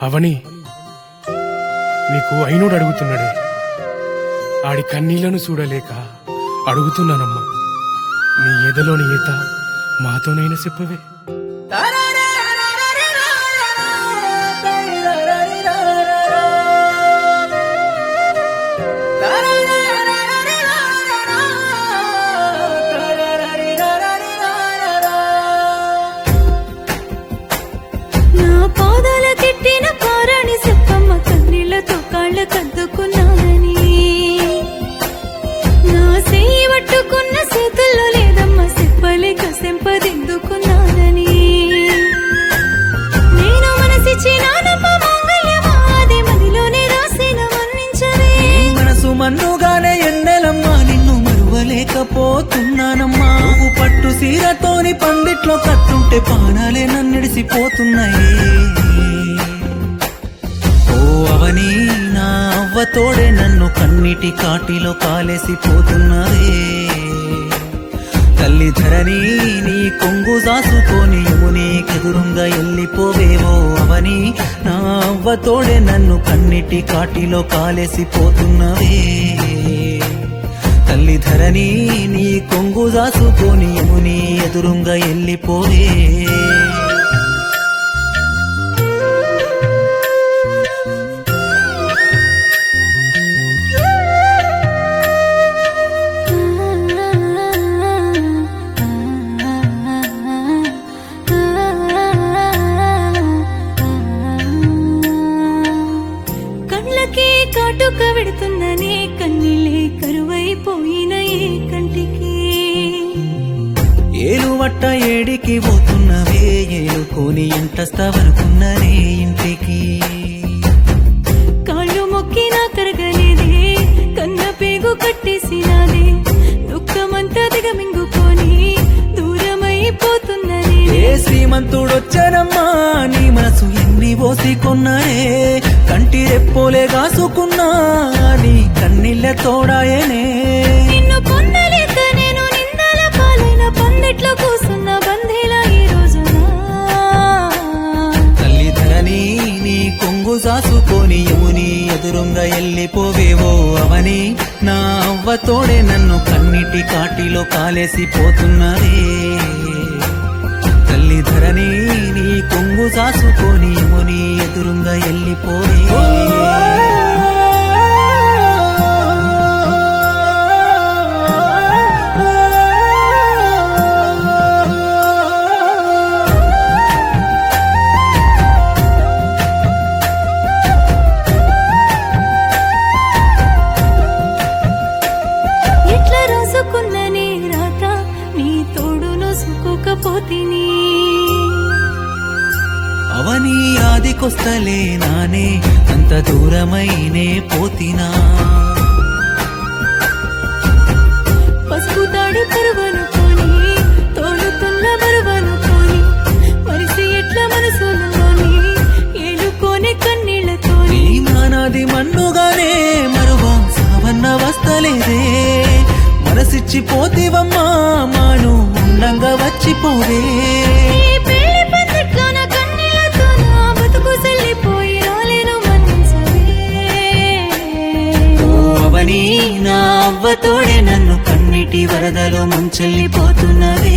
అవని నీకు అయినోడు అడుగుతున్నాడే ఆడి కన్నీళ్లను చూడలేక అడుగుతున్నానమ్మా నీ ఎదలోని ఈత మాతోనైనా చెప్పవే నా పాదాల తిట్టిన పారాణి చెప్పమ్మ కన్నీళ్లతో కాళ్ళ కద్దుకున్నానని నా సేయి పట్టుకున్న చేతుల్లో లేదమ్మ చెప్పలేక సెంపదిద్దుకున్నానని నేను మనసిచ్చినానమ్మ మాంగళ్యమాది మదిలోనే రాసిన మన్నించరే మనసు మన్నుగానే ఎన్నెలమ్మా నిన్ను మరువలేకపోతున్నానమ్మా నువ్వు పట్టు సీరతోని పందిట్లో కట్టుంటే పానాలే నన్నిడిసిపోతున్నాయి ఓ అవని నా అవ్వతోడే నన్ను కన్నిటి కాటిలో కాలేసిపోతున్నదే తల్లి ధరణి నీ కొంగు దాసుకొని యముని కెదురుంగా ఎల్లిపోవేవో అవని నా అవ్వతోడే నన్ను కన్నిటి కాటిలో కాలేసిపోతున్నవే తల్లి ధరణి నీ కొంగు దాసుకొని యముని ఎదురుంగా ఎల్లిపోవే కళ్ళకి కాటుక పెడుతుందనే కన్నీళ్ళే కరువైపోయిన ఏ కంటికి ఏలు వట్ట ఏడికి పోతున్నవే ఏలుకొని ఎంటస్తావనుకున్ననే ఇంటికి కాళ్ళు మొక్కినా కరగలేదే కన్న పేగు కట్టేసినాదే దుఃఖమంతా దిగమింగుకొని దూరమైపోతున్ననే ఏ శ్రీమంతుడొచ్చానమ్మా నీ మనసు ఎన్ని పోసి కొన్నానే కంటి రెప్పోలే కాసుకున్నా నీ కన్నీళ్ళ తోడాయనే నిన్ను పొందలేక నేను నిందల పాలైన పందిట్లో కూసున్న బంధీలా ఈ రోజున తల్లి ధరణి నీ కొంగు సాసుకొని యముని ఎదురుంగా ఎల్లిపోవేవో అవని నా అవ్వతోడే నన్ను కన్నిటి కాటిలో కాలేసిపోతున్నదే తల్లి ధరణి నీ కొంగు సాసుకొని యముని ఎదురుంగా ఎల్లిపోవే ఎట్లా రాసుకున్న నీ రాత నీ తోడు నోసుకోకపోతిని అవని ఆదికొస్తలే నానే అంత దూరమైనే పోతినా పసుపు తాడి పరువనుకొని తోడుతున్న బరువనుకొని మరిసి ఎట్లా మనసులోని ఏలుకోనే కన్నీళ్లతోని నీ మానాది మన్నుగానే మరువా సావన్న వస్తలేదే మనసిచ్చి పోతివమ్మా మాను ఉండంగా వచ్చిపోవే ఈ పెళ్లి పందిట్లోన కన్నీళ్లతో నా బతుకు సెల్లిపోయి రాలేను మన్నించవే ఓ అవని నా అవ్వతోడే నన్ను కన్నిటి వరదలో ముంచెల్లిపోతున్నదే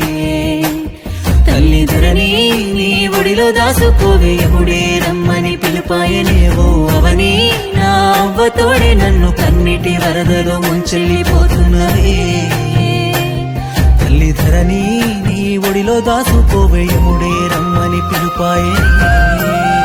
తల్లి ధరణి నీ ఒడిలో దాసుకోవే ఎముడే రమ్మని పిలుపాయనేవో అవని నా అవ్వతోడే నన్ను కన్నిటి వరదలో ముంచెల్లిపోతున్నదే తల్లి ధరణి నీ ఒడిలో దాసుకోవే ఎముడే రమ్మని పిలుపాయనే